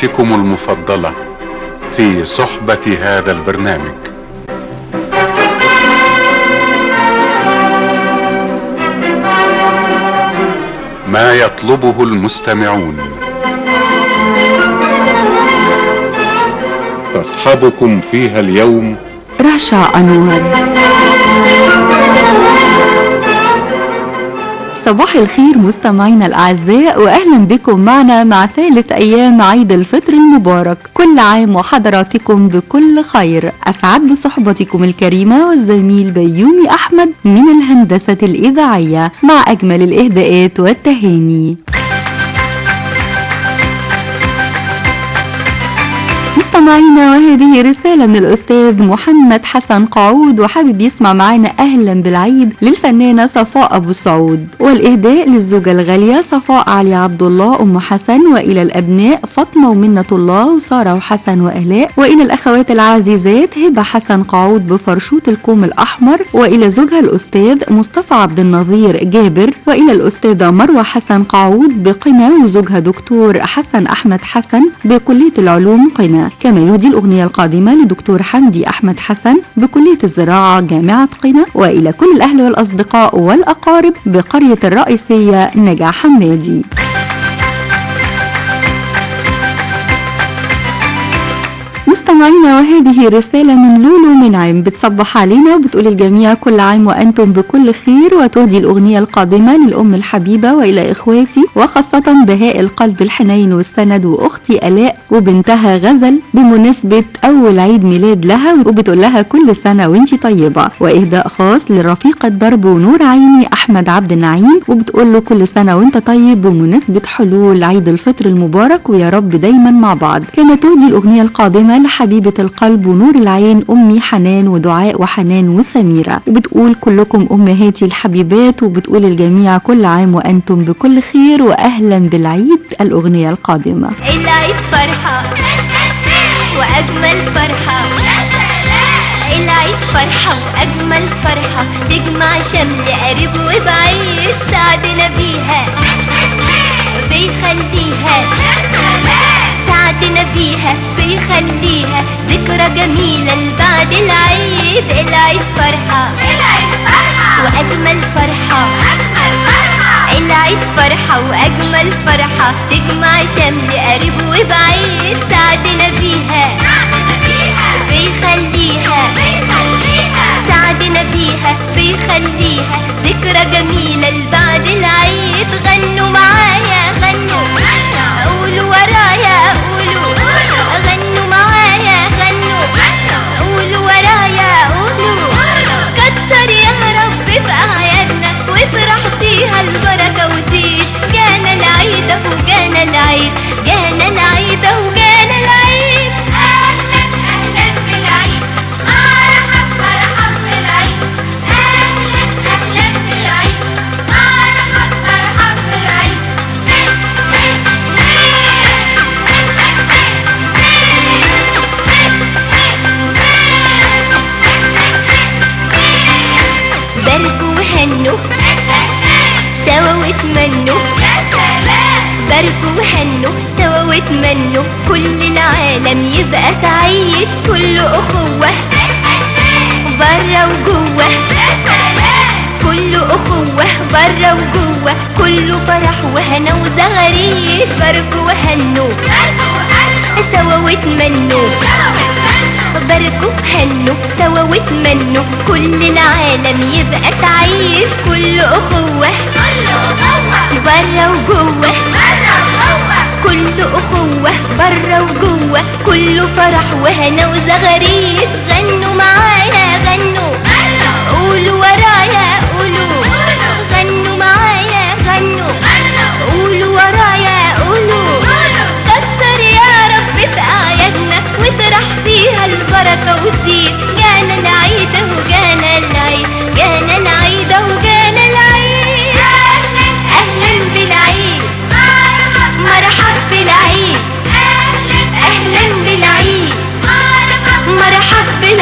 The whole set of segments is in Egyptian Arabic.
فقراتكم المفضلة في صحبة هذا البرنامج ما يطلبه المستمعون تصحبكم فيها اليوم رشا أنور صباح الخير مستمعينا الأعزاء وأهلا بكم معنا مع ثالث أيام عيد الفطر المبارك كل عام وحضراتكم بكل خير أسعد بصحبتكم الكريمة والزميل بيومي أحمد من الهندسة الإذاعية مع أجمل الإهداءات والتهاني مستمعينا وهذه رسالة من الأستاذ محمد حسن قعود وحابب يسمع معنا أهلا بالعيد للفنانة صفاء أبو سعود والإهداء للزوجة الغالية صفاء علي عبد الله أم حسن وإلى الأبناء فاطمة ومنة الله وسارة وحسن وآلاء وإلى الأخوات العزيزات هبة حسن قعود بفرشوط الكوم الأحمر وإلى زوجها الأستاذ مصطفى عبد النظير جابر وإلى الأستاذة مروة حسن قعود بقنا وزوجها دكتور حسن أحمد حسن بكلية العلوم قنا كما يهدي الأغنية القادمة لدكتور حمدي أحمد حسن بكلية الزراعة جامعة قنا وإلى كل الأهل والأصدقاء والأقارب بقرية الرئيسية نجا حمادي مستمعينا وهذه رسالة من لولو منعم بتصبح علينا وبتقول الجميع كل عام وأنتم بكل خير وتهدي الأغنية القادمة للأم الحبيبة وإلى إخواتي وخاصة بهاء القلب الحنين والسند وأختي ألاء وبنتها غزل بمناسبة أول عيد ميلاد لها وبتقول لها كل سنة وانتي طيبة وإهداء خاص لرفيق الدرب ونور عيني أحمد عبد النعيم وبتقول له كل سنة وانت طيب بمناسبة حلول عيد الفطر المبارك ويا رب دايما مع بعض كما تهدي الأغنية القادمة لحبيبة القلب ونور العين أمي حنان ودعاء وحنان وسميرة وبتقول كلكم أمهاتي الحبيبات وبتقول الجميع كل عام وأنتم بكل خير وأهلا بالعيد الأغنية القادمة العيد فرحة وأجمل فرحة العيد فرحة وأجمل فرحة تجمع شمل قريب وبعيد سعدنا بيها بيخليها سعدنا بيها بيخليها ذكرى جميلة لبعد العيد العيد فرحة وأجمل فرحة العيد فرحة وأجمل فرحة تجمع شمل قريب وبعيد سعدنا بيها بيخليها سعدنا بيها بيخليها ذكرى جميلة لبعد العيد غنوا معايا غنوا قولوا ورايا قولوا غنوا معايا غنوا قولوا ورايا قولوا كتر يا رب في أعيادنا وافرح فيها البركة وزيد جانا العيد أهو جانا العيد جانا العيد أهو جانا العيد أهلا أهلا بالعيد مرحب مرحب بالعيد أهلا أهلا بالعيد مرحب مرحب بالعيد باركوا وهنوا سوا واتمنوا باركوا وهنوا سوا واتمنوا كل العالم يبقى سعيد كل أخوة برا وجوه كل أخوة برا وجوه كله فرح وهنا وزغاريد باركوا وهنوا سوا واتمنوا باركوا هنوا سوا واتمنوا كل العالم يبقى سعيد كل أخوة برا وجوه كل أخوة برا وجوه كله فرح وهنا وزغاريد غنوا معايا غنوا قولوا ورايا قولوا غنوا معايا غنوا قولوا ورايا قولوا كتر يا رب في أعيادنا واطرح فيها البركة وزيد جانا العيد اهو جانا العيد جانا العيد اهو جانا العيد أهلا بالعيد مرحب بالعيد أهلا بالعيد مرحب بالعيد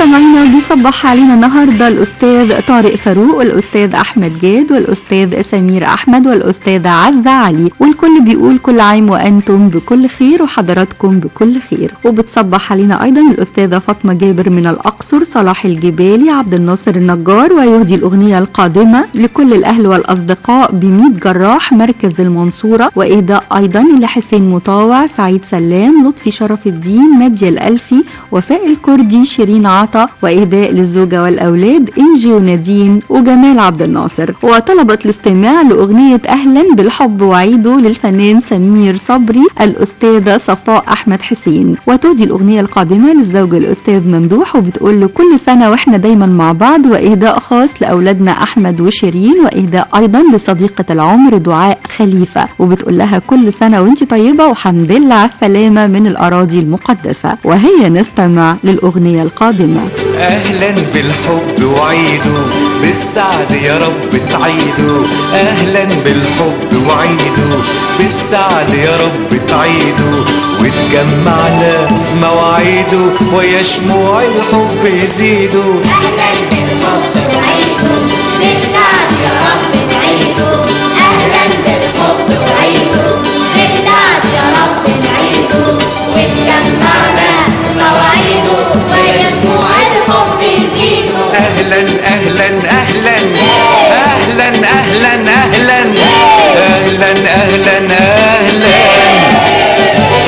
مستمعينا بيصبح علينا النهارده الاستاذ طارق فاروق والاستاذ احمد جاد والاستاذ سمير احمد والاستاذه عزه علي والكل بيقول كل عام وانتم بكل خير وحضراتكم بكل خير وبتصبح علينا ايضا الاستاذه فاطمه جابر من الاقصر صلاح الجبالي عبد الناصر النجار ويهدي الاغنيه القادمه لكل الاهل والاصدقاء بميت جراح مركز المنصوره واهداء ايضا لحسين مطاوع سعيد سلام لطفي شرف الدين ناديه الالفي وفاء الكردي شيرين عطا واهداء للزوجه والاولاد انجي ونادين وجمال عبد الناصر وطلبت الاستماع لاغنيه اهلا بالحب وعيده للفنان سمير صبري الاستاذه صفاء احمد حسين وتهدي الاغنيه القادمه للزوج الاستاذ ممدوح وبتقول له كل سنه واحنا دايما مع بعض واهداء خاص لاولادنا احمد وشيرين واهداء ايضا لصديقه العمر دعاء خليفه وبتقول لها كل سنه وانت طيبه وحمد لله على السلامه من الاراضي المقدسه وهي نستمع للاغنيه القادمه اهلا بالحب وعيده بالسعد يا رب تعيده اهلا بالحب وعيده بالسعد يا رب تعيده وتجمعنا في مواعيده ويا شموع الحب يزيدوا أهلا بالحب وعيده بالسعد يا رب نعيده أهلا بالحب وعيده بالسعد يا رب نعيده واتجمعنا مواعيده ويسمع الحب يزيده اهلا اهلا اهلا اهلا اهلا اهلا اهلا اهلا اهلا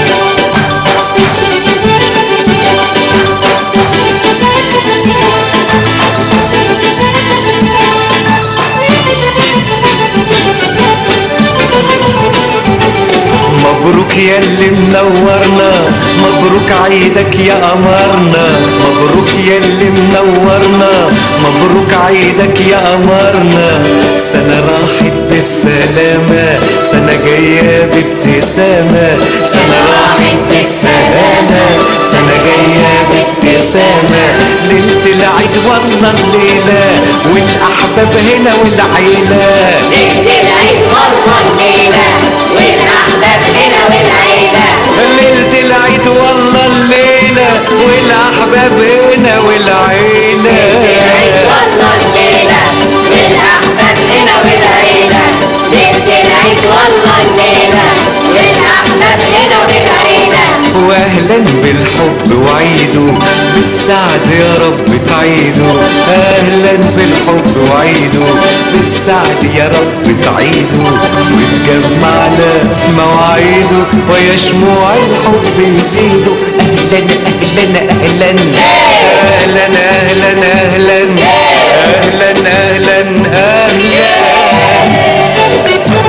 مبروك يا اللي منورنا مبروك عيدك يا قمرنا مبروك يا اللي منورنا مبروك عيدك يا قمرنا سنة راحت بالسلامة سنة جاية بابتسامة سنة راحت بالسلامة سنة جاية بابتسامة ليلة العيد والله الليلة والأحباب هنا والعيلة ليلة العيد والله الليلة والأحباب هنا والعيلة ليلة العيد والله الليلة والأحباب هنا والعيلة العيد والله الليلة والأحباب هنا والعيلة ليلة العيد والله الليلة والأحباب هنا والعيلة واهلا بالحب وعيده بالسعد يا رب تعيده اهلا بالحب وعيده بالسعد يا رب تعيده وتجمعنا في مواعيده ويا شموع الحب يزيدوا اهلا اهلا اهلا اهلا اهلا اهلا اهلا اهلا اهلا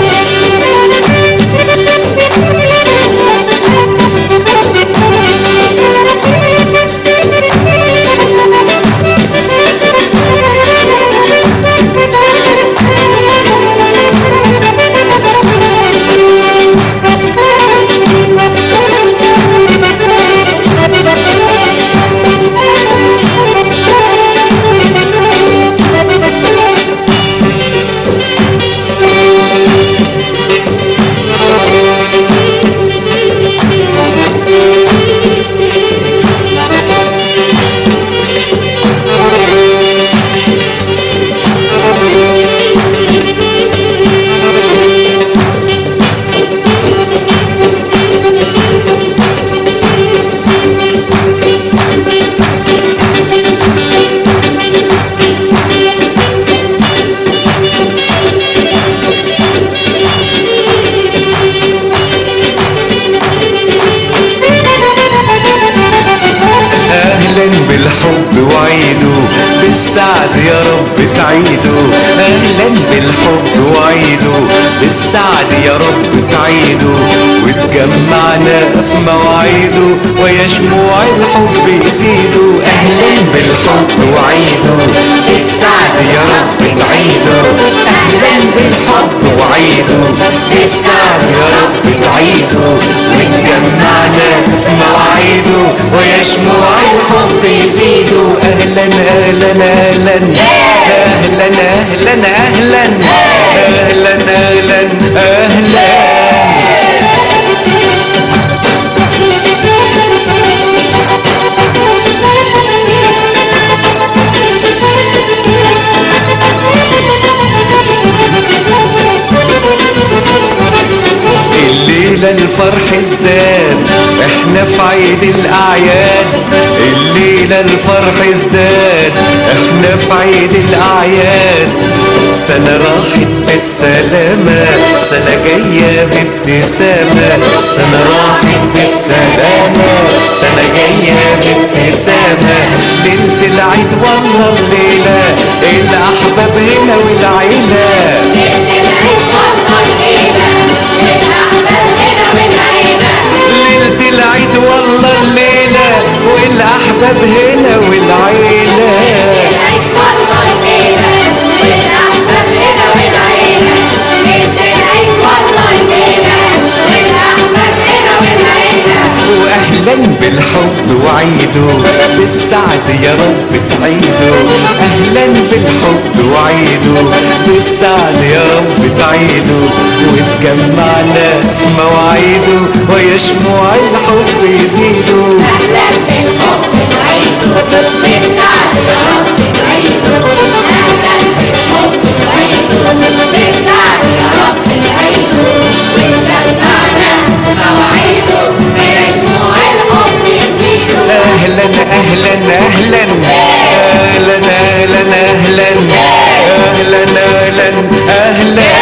اهلا بالحب وعيده بالسعد يا رب تعيده اهلا بالحب وعيده بالسعد يا رب تعيده وتجمعنا في مواعيده ويا شموع الحب يزيدوا اهلا بالحب وعيده بالسعد يا رب تعيده اهلا بالحب وعيده بالسعد يا رب تعيده وتجمعنا في مواعيده ويا شموع الحب يزيدوا اهلا اهلا اهلا اهلا اهلا اهلا اهلا اهلا اهلا ازداد احنا في عيد الاعياد الليلة الفرح ازداد احنا في عيد الاعياد سنة راحت بالسلامة سنة جاية بابتسامة سنة راحت بالسلامة سنة جاية بابتسامة ليلة العيد والله الليلة الأحباب هنا والعيلة ليلة العيد والله الليلة والأحباب هنا والعيلة واهلا بالحب وعيده بالسعد يا رب تعيده اهلا بالحب وعيده بالسعد يا رب تعيده وتجمعنا في مواعيده ويا شموع الحب يزيدوا اهلا اهلا اهلا اهلا اهلا اهلا اهلا اهلا اهلا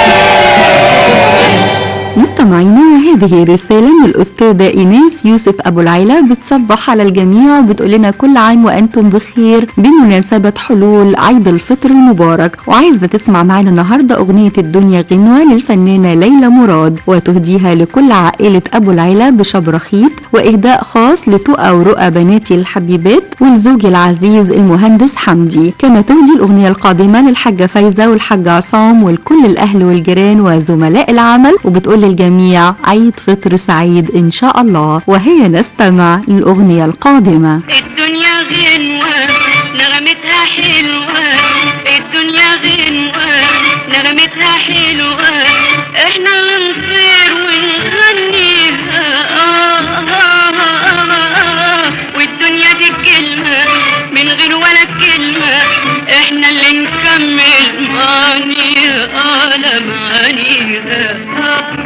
مستمعينا وهذه رسالة من الأستاذة إيناس يوسف أبو العيلة بتصبح على الجميع وبتقول لنا كل عام وأنتم بخير بمناسبة حلول عيد الفطر المبارك وعايزة تسمع معنا النهاردة أغنية الدنيا غنوة للفنانة ليلى مراد وتهديها لكل عائلة أبو العيلة بشبرخيت وإهداء خاص لتقى ورؤى بناتي الحبيبات والزوج العزيز المهندس حمدي كما تهدي الأغنية القادمة للحاجة فايزة والحاج عصام ولكل الأهل والجيران وزملاء العمل وبتقول للجميع عيد فطر سعيد إن شاء الله وهي نستمع للأغنية القادمة الدنيا غنوة نغمتها حلوة الدنيا غنوة نغمتها حلوة احنا اللي نطير ونغنيها آه آه آه آه والدنيا دي كلمة من غير ولا كلمة احنا اللي نكمل معانيها آه لا معانيها آه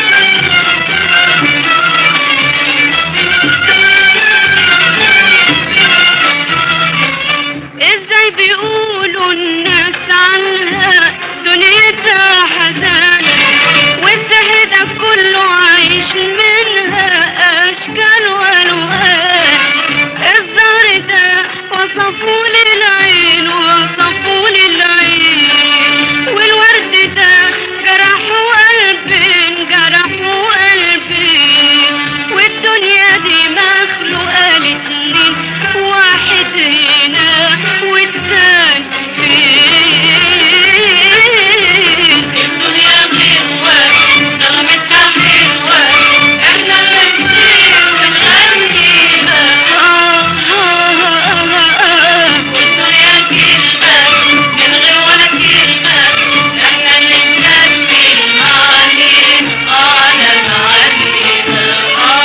ازاي بيقولوا الناس عنها دنيتها حزان والسهر ده كله عايش منها اشكال والوان الزهر ده وصفوا لي العين وصفوا لي العين والورد ده جرحوا قلبي جرحوا قلبي والدنيا دي مخلوقة لاتنين واحد هنا والتاني فين الدنيا غنوة نغمتها حلوة احنا اللي نطير ونغنيها والدنيا كلمة من غير ولا كلمة احنا اللي نكمل معانيها على معانيها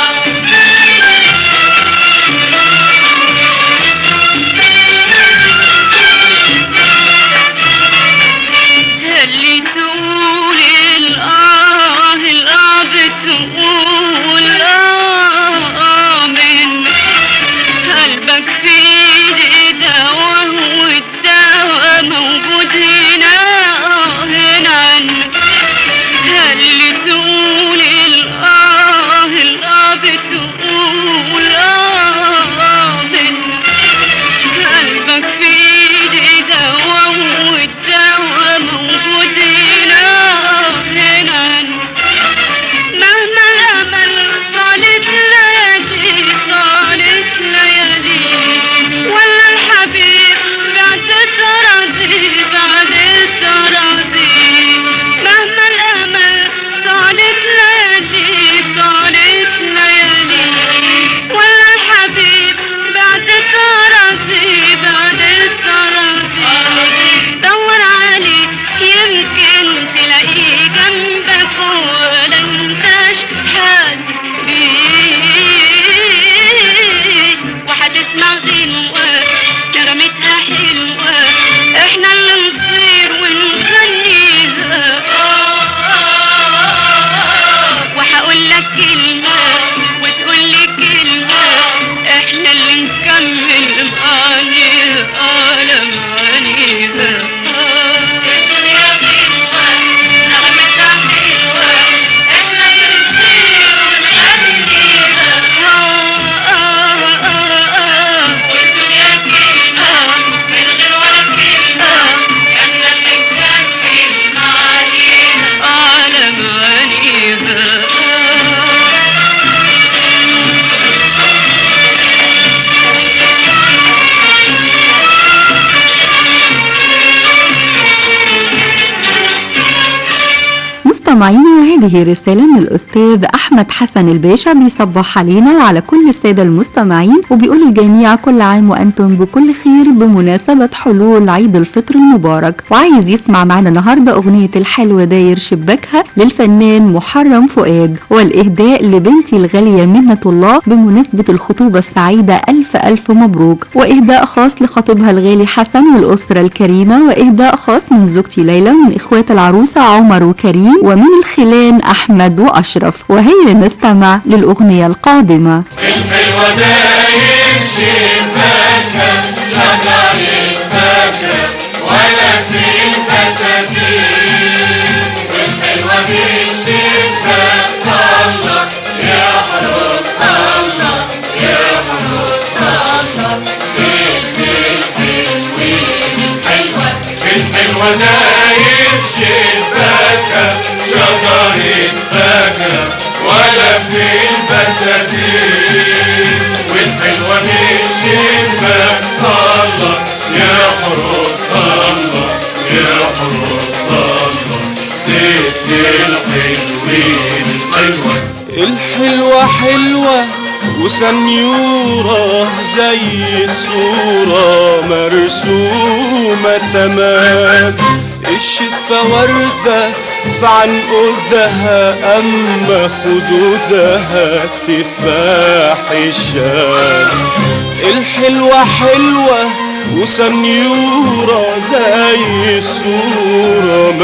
اللي تقول الآه الآه بتقول آه من قلبك في ايدي دواء والدواء موجود هنا آه هنا عنك اللي تقول الآه الآه بتقول آه من قلبك في ايدي دواء والدواء موجود هنا هنا عنك مهما الامل طالت ليالي طالت ليالي ولا مستمعينا وهذه رسالة من الأستاذ أحمد حسن الباشا بيصبح علينا وعلى كل السادة المستمعين وبيقول الجميع كل عام وأنتم بكل خير بمناسبة حلول عيد الفطر المبارك وعايز يسمع معنا النهاردة أغنية الحلوة داير شباكها للفنان محرم فؤاد والإهداء لبنتي الغالية منة الله بمناسبة الخطوبة السعيدة ألف ألف مبروك وإهداء خاص لخطيبها الغالي حسن والأسرة الكريمة وإهداء خاص من زوجتي ليلى ومن إخوات العروسة عمر وكريم ومن الخلان أحمد وأشرف وهيا نستمع للأغنية القادمة ونايم شباكة شجرة فاكهة ولا في البساتين والحلوة من شباك الله يا حروس الله يا حروس الله ست الحلوين الحلوة الحلوة حلوة وسنيورة زي الصورة مرسومة تمام الشفة وردة في عنقودها أما خدودها تفاح الشام الحلوة حلوة وسنيورة زي الصورة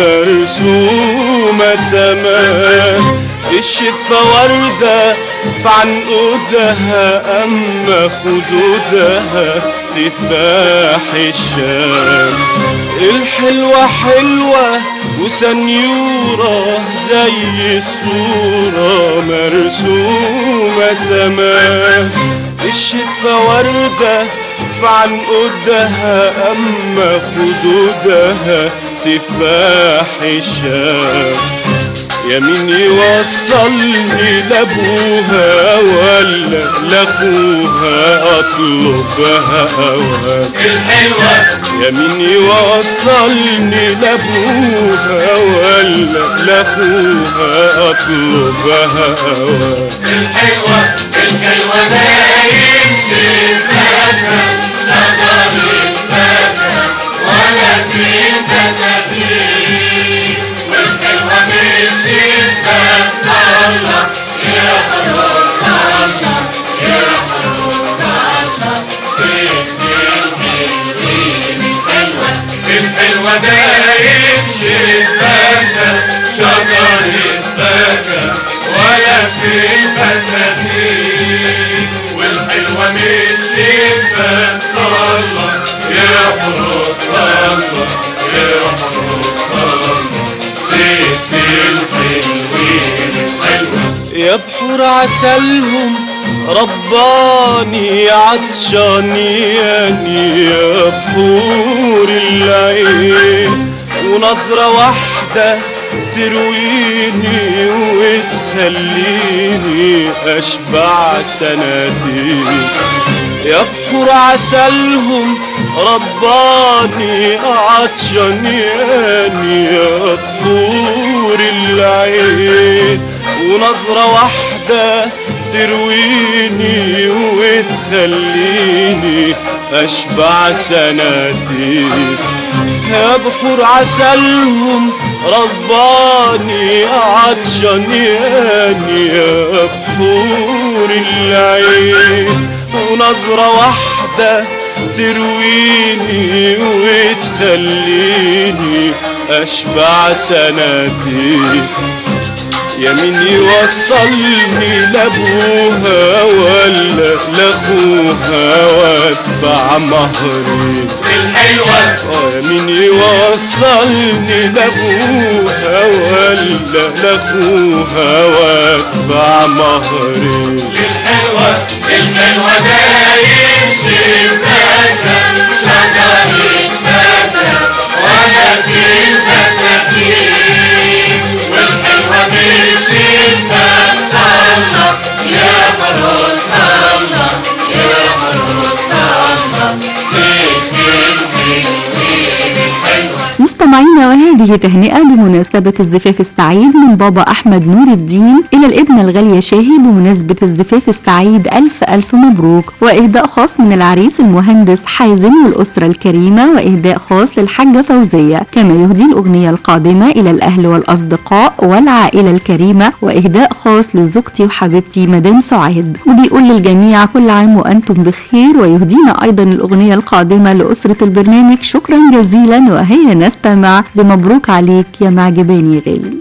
مرسومة تمام الشفة وردة في عنقودها أما خدودها تفاح الشام الحلوة حلوة وسنيورة زي الصورة مرسومة تمام الشفة وردة في عنقودها أما خدودها تفاح الشام يا مين يوصلني لابوها ولا لاخوها اطلبها اوام الحلوة يا مين يوصلني لابوها ولا لاخوها اطلبها اوام الحلوة الحلوة دايم شباكة شجرة فاكهة ولا في البساتين والحلوة من شباك الله يا حروس الله يا حروس الله ست الحلوين الحلوة الحلوة دايم شباكة شجرة فاكهة ولا في البساتين والحلوة من شباك الله يا حروس الله يا حروس الله ست الحلوين الحلوة يا بحور عسلهم رباني عطشانياني يا بحور العين ونظرة واحدة ترويني وتخليني أشبع سنتين يا بحور عسلهم رباني عطشانياني يا بحور العين ونظرة واحدة ترويني وتخليني أشبع سنتين يا بحور عسلهم رباني عطشانياني يا بحور العين ونظرة واحدة ترويني وتخليني أشبع سنتين يا مين يوصلني لابوها ولا لاخوها واتبع مهري الحلوة آه يا مين يوصلني لابوها ولا لاخوها واتبع مهري الحلوة الحلوة دايم شباكة شجرة فاكهة ولا في البساتين والحلوة من شباك الله يا حروس الله يا حروس الله ست الحلوين الحلوة مستمعينا وهذه تهنئة بمناسبة الزفاف السعيد من بابا أحمد نور الدين إلى الابنة الغالية شاهي بمناسبة الزفاف السعيد ألف ألف مبروك وإهداء خاص من العريس المهندس حازم والأسرة الكريمة وإهداء خاص للحاجة فوزية كما يهدي الأغنية القادمة إلى الأهل والأصدقاء والعائلة الكريمة وإهداء خاص لزوجتي وحبيبتي مدام سعاد وبيقول للجميع كل عام وأنتم بخير ويهدينا أيضا الأغنية القادمة لأسرة البرنامج شكرا جزيلا وهيا نستمع بمبروك عليك يا معجباني غالي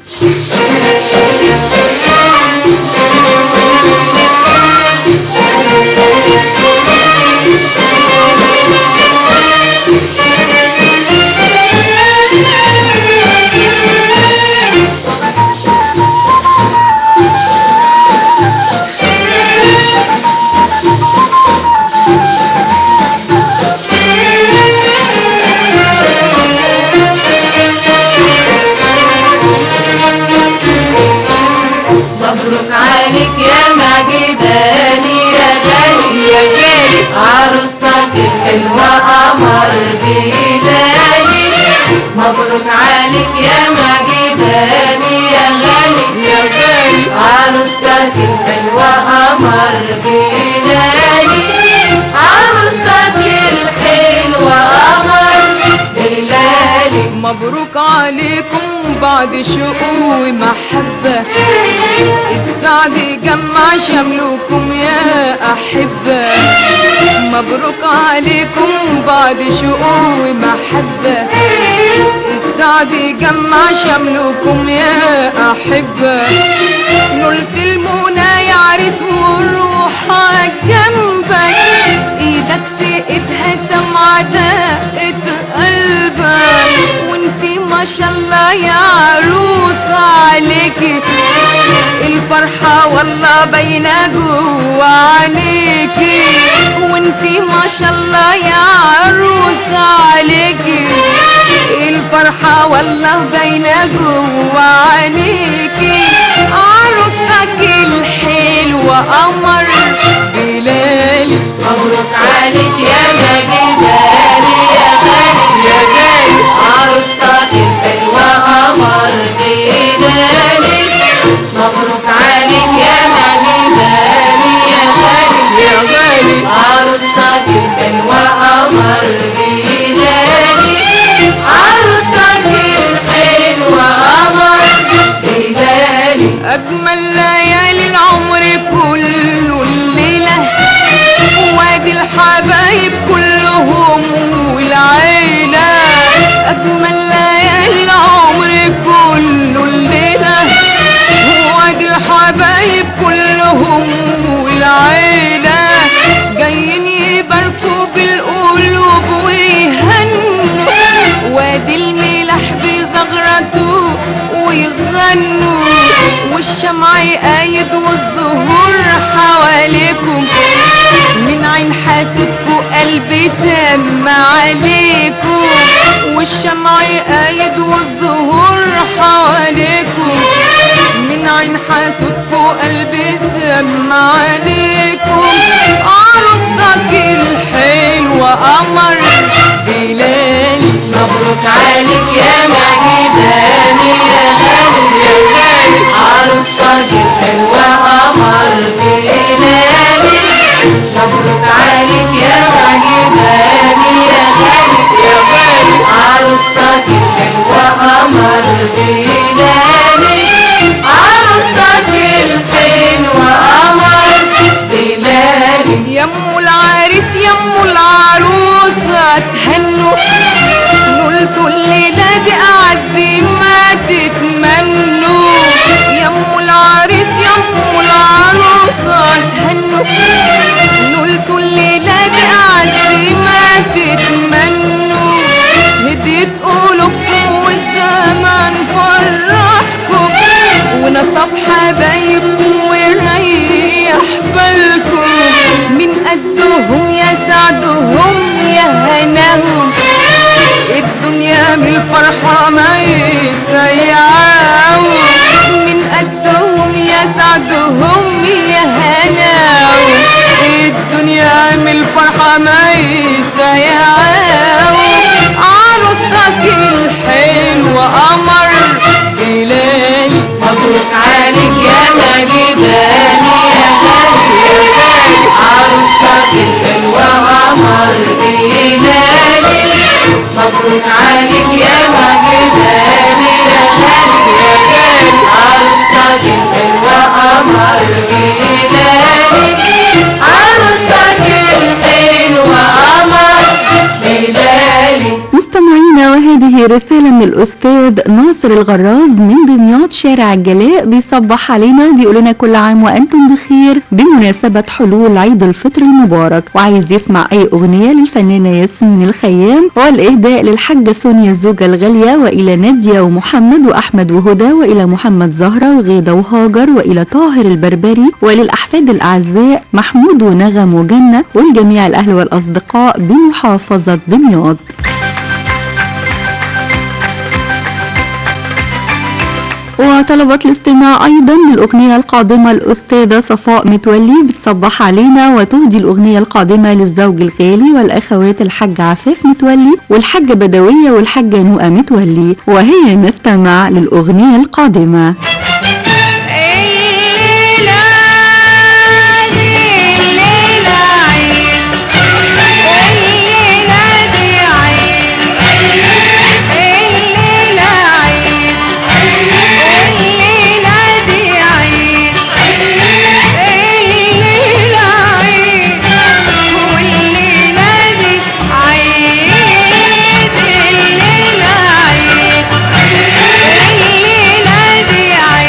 مبروك عليك يا معجباني يا غالي يا غالي عروستك الحلوة قمر بلالي مبروك عليك يا معجباني يا غالي يا غالي عروستك الحلوة قمر بلالي عروستك الحلوة قمر بلالي مبروك عليكم بعد شوق ومحبة السعد جمع شملكم يا أحبة مبروك عليكم بعد شوق ومحبة السعد جمع شملكم يا أحبة نلت المنى يا عريس والروح جنبك ايدك في ايدها سمعة دقة قلبك وانتي ما شاء الله يا عروس عليكي الفرحة والله باينة جوا عينيكي وانتي ما شاء الله يا عروس عليكي الفرحة والله باينة جوا عينيكي عروستك الحلوة قمر بلالي مبروك عليك يا مجداني يا غالي يا غالي عروستك الحلوة قمر بلالي مبروك عليك يا مجداني يا غالي يا غالي عروستك الحلوة قمر بلالي عروستك الحلوة قمر بلالي أجمل ليالي العمر كله الليلة وادي الحبايب كلهم والعيلة أجمل ليالي العمر كله الليلة وادي الحبايب كلهم والعيلة جايين يباركوا بالقلوب ويهنوا وادي الملاح بزغرته ويغنوا والشمع قايد والزهور حواليكم من عين حاسدكوا قلبي سمع عليكم والشمع قايد والزهور حواليكم من عين حاسدكوا قلبي سمع عليكم عروستك الحلوة قمر بلالي مبروك عليك يا معجباني يا غالي يا غالي عروستك الحلوة قمر بلالي مبروك عليك يا معجباني يا غالي يا غالي عروستك الحلوة قمر بلالي عروستك الحلوة قمر بلالي يمو العريس يمو العروسة مبروك عليك يا معجباني يا غالي يا غالي عروستك الحلوة قمر هلالي عروستك الحلوة قمر هلالي مستمعينا وهذه رسالة من الأستاذ ناصر الغراز من دمياط شارع الجلاء بيصبح علينا بيقول لنا كل عام وأنتم بخير بمناسبة حلول عيد الفطر المبارك وعايز يسمع أي أغنية للفنانة ياسمين الخيام والإهداء للحاجة سونيا الزوجة الغالية وإلى نادية ومحمد وأحمد وهدى وإلى محمد زهرة وغيدة وهاجر وإلى طاهر البربري وللأحفاد الأعزاء محمود ونغم وجنة ولجميع الأهل والأصدقاء بمحافظة دمياط وطلبت الاستماع ايضا للاغنيه القادمه الاستاذه صفاء متولي بتصبح علينا وتهدي الاغنيه القادمه للزوج الغالي والاخوات الحاجه عفاف متولي والحاجه بدويه والحاجه نوءه متولي وهي نستمع للاغنيه القادمه الليلة دي الليلة عيد الليلة دي عيد الليلة عيد الليلة دي عيد الليلة عيد والليلة دي عيد الليلة عيد الليلة دي عيد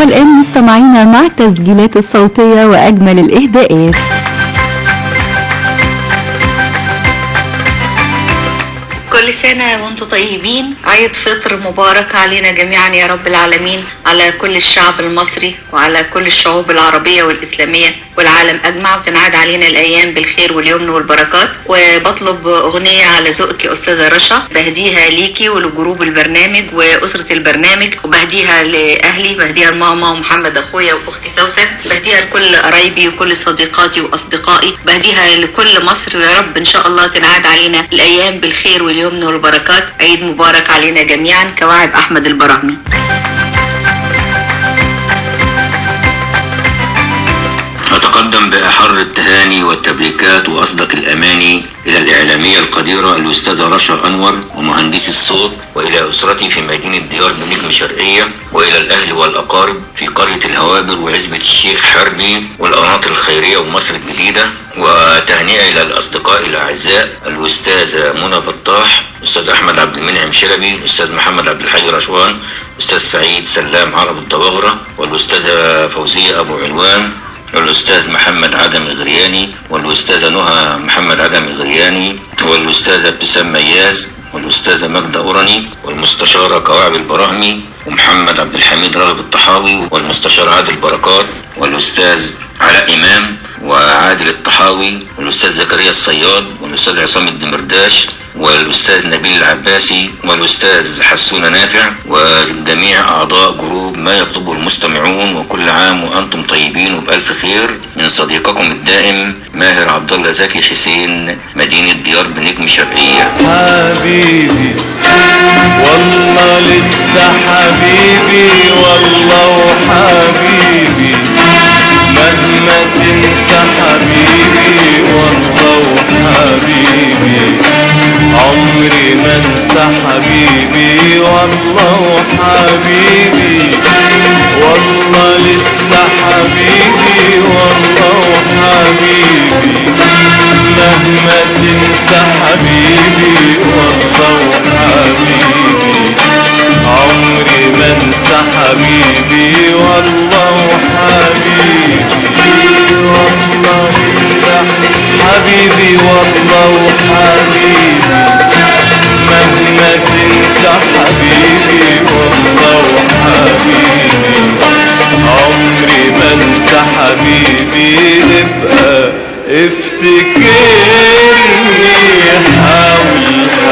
والآن مستمعينا مع التسجيلات الصوتية وأجمل الإهداءات كل سنة وانتم طيبين عيد فطر مبارك علينا جميعا يا رب العالمين على كل الشعب المصري وعلى كل الشعوب العربية والإسلامية والعالم أجمع وتنعاد علينا الأيام بالخير واليمن والبركات وبطلب أغنية على ذوقك يا أستاذة رشا بهديها ليكي ولجروب البرنامج وأسرة البرنامج وبهديها لأهلي بهديها لماما ومحمد أخويا وأختي سوسن بهديها لكل قرايبي وكل صديقاتي وأصدقائي بهديها لكل مصر ويا رب إن شاء الله تنعاد علينا الأيام بالخير واليمن والبركات عيد مبارك علينا جميعا كواعب أحمد البراهمي أتقدم بأحر التهاني والتبريكات وأصدق الأماني إلى الإعلامية القديرة الأستاذة رشا أنور ومهندسي الصوت وإلى أسرتي في مدينة ديار بنجم شرقية وإلى الأهل والأقارب في قرية الهوابر وعزبة الشيخ حربي والقناطر الخيرية ومصر الجديدة وتهنئة إلى الأصدقاء الأعزاء الأستاذة منى بطاح الأستاذ أحمد عبد المنعم شلبي الأستاذ محمد عبد الحي رشوان الأستاذ سعيد سلام عرب الضواغرة والأستاذة فوزية أبو علوان والأستاذ محمد عدم غرياني والأستاذة نهى محمد عدم غرياني والأستاذة ابتسام مياز والأستاذة ماجدة أوراني والمستشارة كواعب البراهمي ومحمد عبد الحميد راغب الطحاوي والمستشار عادل بركات والأستاذ علاء إمام وعادل الطحاوي والأستاذ زكريا الصياد والأستاذ عصام الدمرداش والأستاذ نبيل العباسي والأستاذ حسون نافع وجميع أعضاء جروب ما يطلبه المستمعون وكل عام وأنتم طيبين وبألف خير من صديقكم الدائم ماهر عبد الله زكي حسين مدينة ديار بنجم شرقية حبيبي والله لسه حبيبي والله وحبيبي مهما تنسى حبيبي والله وحبيبي عمري ما انسى حبيبي والله وحبيبي والله لسه حبيبي والله وحبيبي مهما تنسى حبيبي والله وحبيبي عمري ما انسى حبيبي والله وحبيبي والله لسه حبيبي والله وحبيبي مهما تنسى حبيبي والله وحبيبي عمري ما انسى حبيبي ابقى افتكرني حاول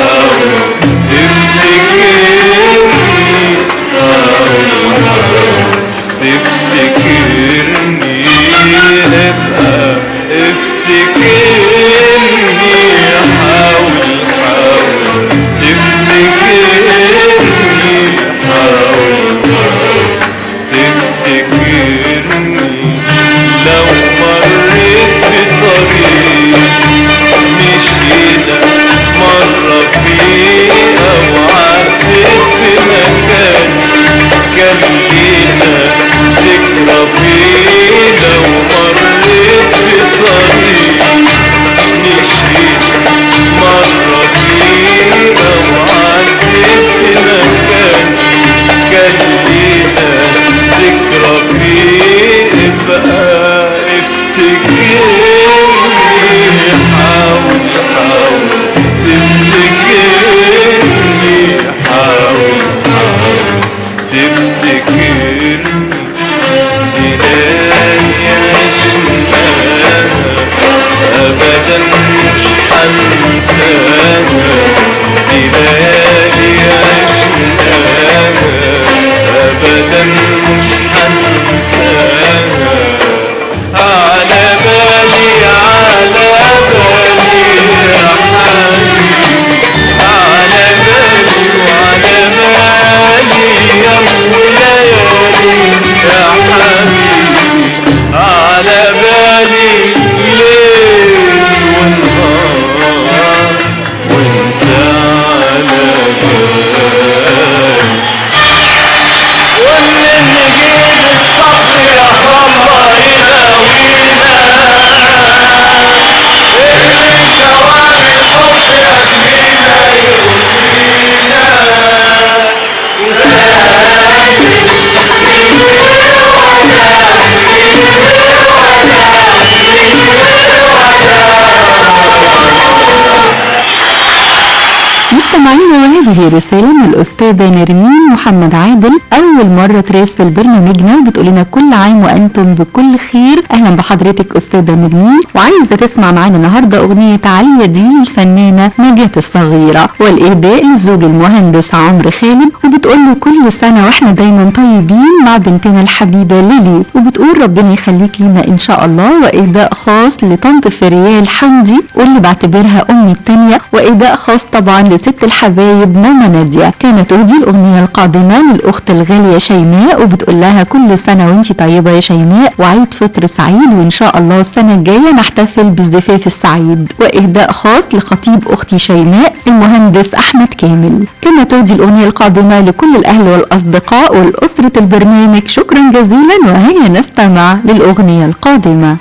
وهذه رسالة من الأستاذة نرمين محمد عادل أول مرة تراسل برنامجنا وبتقول لنا كل عام وأنتم بكل خير أهلا بحضرتك أستاذة نرمين وعايزة تسمع معانا النهاردة أغنية عليا دي الفنانة نجاة الصغيرة والإهداء للزوج المهندس عمرو خالد وبتقول له كل سنة وإحنا دايما طيبين مع بنتنا الحبيبة ليلي وبتقول ربنا يخليك لنا إن شاء الله وإهداء خاص لطنط فريال حمدي واللي بعتبرها أمي التانية وإهداء خاص طبعا لست الحبايب ماما نادية كانت تهدي الأغنية القادمة للأخت الغالية شيماء وبتقول لها كل سنة وانت طيبة يا شيماء وعيد فطر سعيد وإن شاء الله السنة الجاية نحتفل بالزفاف السعيد وإهداء خاص لخطيب أختي شيماء المهندس أحمد كامل كما تهدي الأغنية القادمة لكل الأهل والأصدقاء والأسرة البرنامج شكرا جزيلا وهيا نستمع للأغنية القادمة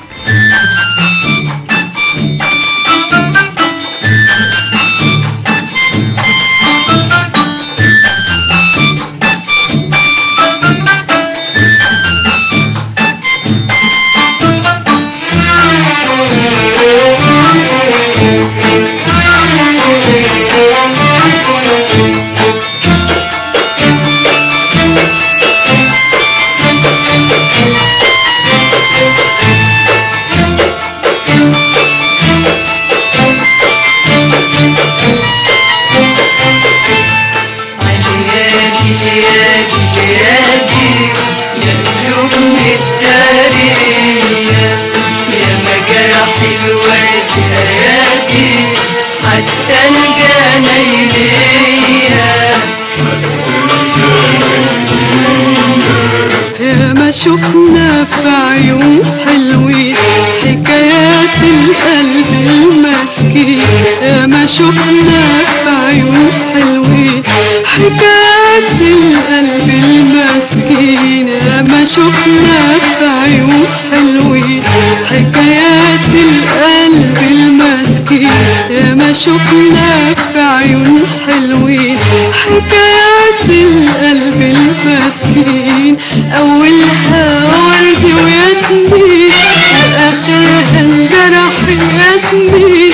ياما شفنا في عيون حلوين حكايات القلب المسكين ياما شفنا في عيون حلوين حكايات القلب المسكين ياما شفنا في عيون حلوين حكايات القلب المسكين ياما شفنا في عيون حلوين حكايات القلب المسكين أولها ورد وياسمين وآخرها انجرح ياسمين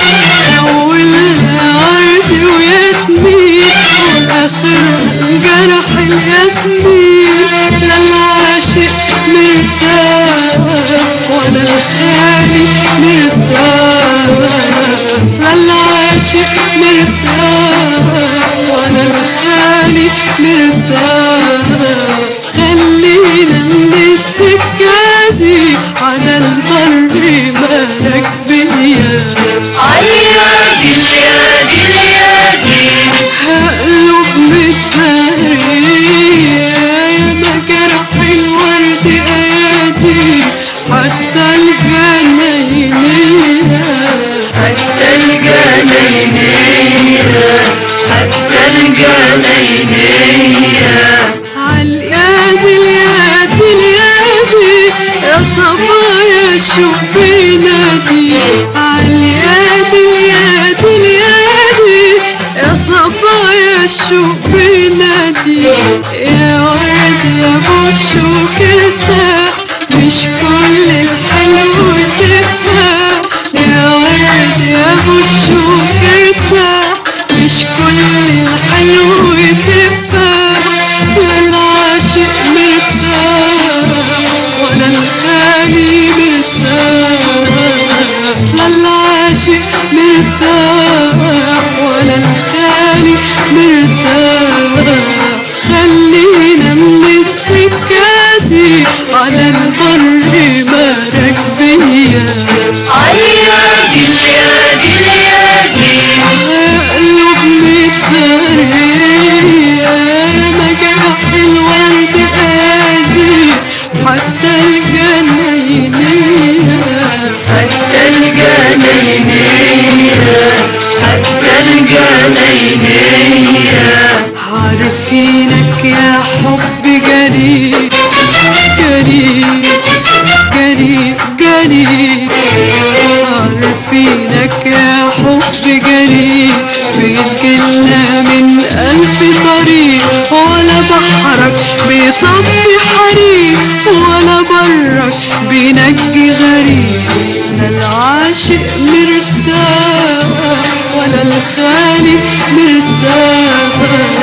أولها ورد وياسمين وآخرها انجرح الياسمين لا العاشق مرتاح ولا الخالي مرتاح لا العاشق مرتاح ولا الخالي مرتاح خلينا من السكة دي على البر مالك بيا عيادي اليادي اليادي هقلب متهرية يا ما جرح الورد ايادي حتى الجناينية حتى الجناينية حتى الجناينية عاليادي اليادي اليادي يا صبايا شوف بينادي عاليادي اليادي اليادي يا صبايا شوف بينادي يا ورد يا بشوك ارتاح مش كل الحلو تفتح يا ورد يا بشوك ارتاح مش كل الحلو تفتح لا العاشق مرتاح ولا الخالي مرتاح لا العاشق مرتاح ولا الخالي مرتاح خلينا من السكة دي على البر مالك بيا عيادي اليادي اليادي قلوب متهرية ما جرح الورد قادي حتى الجناينية حتى الجناينية حتى الجناينية عارفينك يا حب جريء جريء جريء جريء عارفينك يا حب جريء بيجيلنا من ألف طريق ولا بحرك بيطفي حريق ولا برك بينجي غريب لا العاشق مرتاح ولا الخالي مرتاح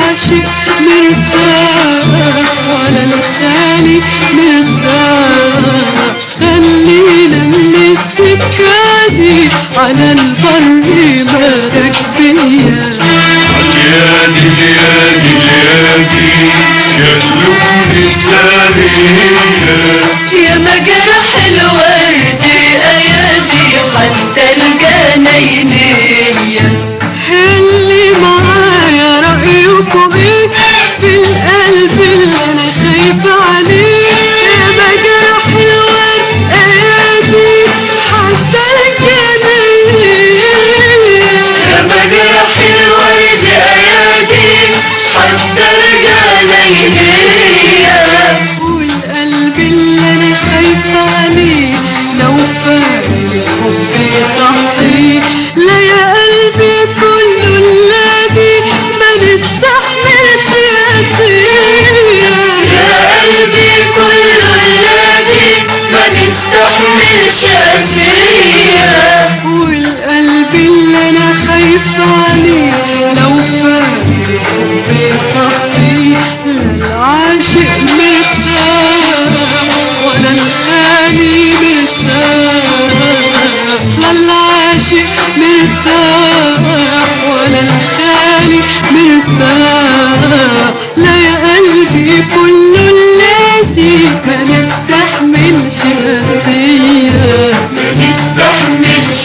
العاشق مرتاح ولا الخالي مرتاح خلينا من السكة دي على البر مالك بيا يادي يادي يادي يا قلوب التاريخ يا مجرح الورد ايادي حتى الجناينية اللي معايا رأيكم ايه في القلب اللي انا خايفة عليه يا مجرح الورد ايادي حتى الجناينية يا مجرح الورد ايادي حتى الجناينية والقلب اللي انا خايفة عليه لو فارق حبي صحي لا يا قلبي كله الذي ما نستحملش يا قلبي كل الذي ما نستحملش أسية والقلب اللي انا خايفة عليه لو فارق حبي صحي لا العاشق مرتاح ولا الخالي مرتاح لا العاشق مرتاح ولا الخالي مرتاح لا يا قلبي كله الذي ما نستحملش أسية ما نستحملش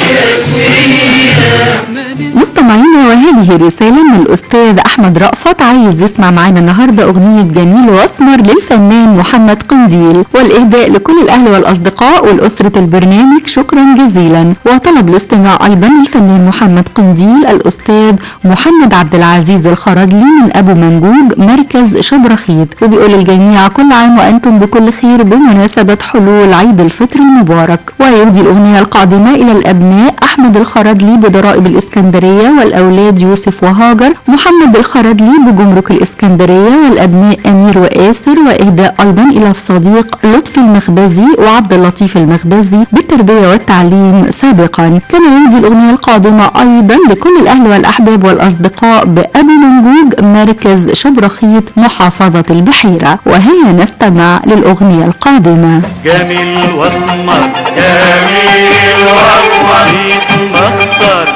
أسية مستمعينا وهذه رسالة من الأستاذ أحمد رأفت عايز يسمع معانا النهاردة أغنية جميل وأسمر للفنان محمد قنديل والإهداء لكل الأهل والأصدقاء والأسرة البرنامج شكرا جزيلا وطلب الاستماع أيضا للفنان محمد قنديل الأستاذ محمد عبد العزيز الخرجلي من أبو منجوج مركز شبرخيت وبيقول الجميع كل عام وأنتم بكل خير بمناسبة حلول عيد الفطر المبارك ويهدي الأغنية القادمة إلى الأبناء أحمد الخرجلي بضرائب الإسكندرية والأولاد يوسف وهاجر محمد الخرجلي بجمرك الإسكندرية والأبناء أمير وآسر وإهداء أيضا إلى الصديق لطفي المخبزي وعبد اللطيف المخبزي بالتربية والتعليم سابقا كما يهدي الأغنية القادمة أيضا لكل الأهل والأحباب والأصدقاء بأبي منجوج مركز شبرخيت محافظة البحيرة وهيا نستمع للأغنية القادمة جميل واسمر جميل واسمر بيتمخطر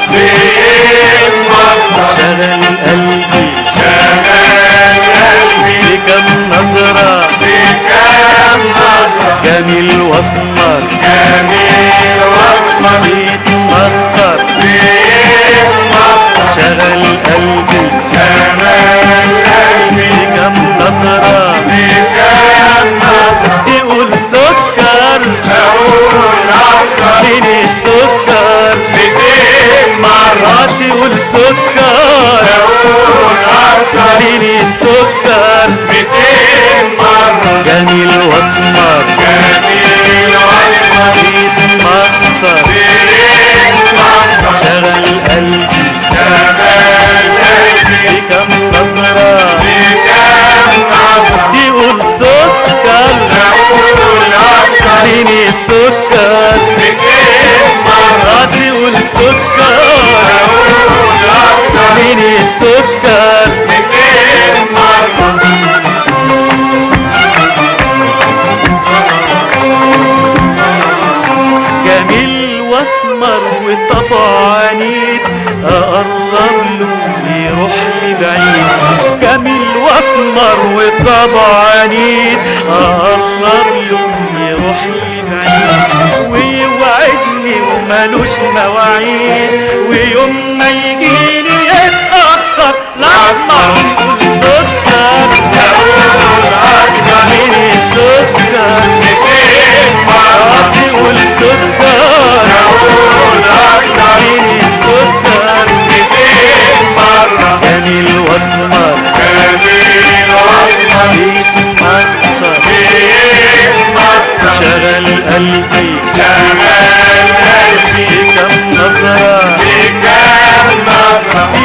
بيتمخطر شغل قلبي شغل قلبي بكم نظرة بكم نظرة جميل واسمر جميل واسمر بيتمخطر بيتمخطر شغل قلبي شغل قلبي بكم نظرة بكم نظرة تقول سكر اقول اكتر من السكر ميتين مرة تقول سكر اقول اكتر من السكر ميتين مرة جميل واسمر جميل واسمر بيتمخطر بيتمخطر شغل قلبي شغل قلبي بكم نظرة بكم نظرة تقول سكر اقول اكتر من السكر ميتين مرة تقول سكر اقول اكتر من السكر ميتين مرة جميل واسمر وطبع عنيد اقرب له يروح لي بعيد جميل واسمر وطبع عنيد اقرب له يروح لي بعيد ويوعدني ومالوش مواعيد ويوم ما يجيني يتأخر لما يقول سكر يقول أكتر من السكر ميتين مرة تقول سكر يقول أكتر من السكر ميتين مرة جميل واسمر جميل واسمر بيتمخطر بيتمخطر شغل قلبي شغل قلبي بكم نظرة بكم نظرة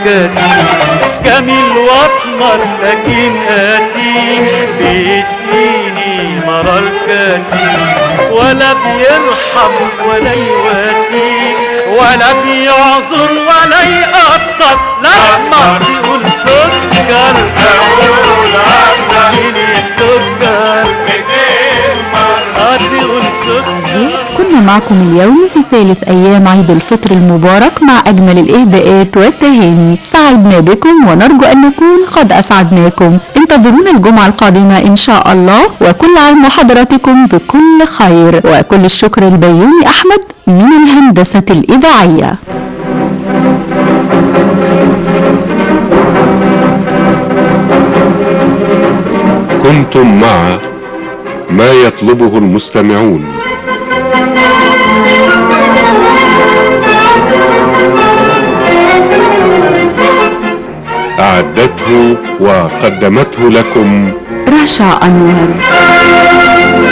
كاسي جميل واسمر لكن قاسي بيسقيني مرار كاسي ولا بيرحم ولا يواسي ولا بيعذر ولا يقطر لما تقول سكر اقول عطريني السكر تقول سكر كنا معكم اليوم في ثالث أيام عيد الفطر المبارك مع أجمل الإهداءات والتهاني سعدنا بكم ونرجو أن نكون قد أسعدناكم انتظرونا الجمعة القادمة إن شاء الله وكل عام وحضراتكم بكل خير وكل الشكر البيومي أحمد من الهندسة الإذاعية كنتم مع ما يطلبه المستمعون أعدته وقدمته لكم رشا أنور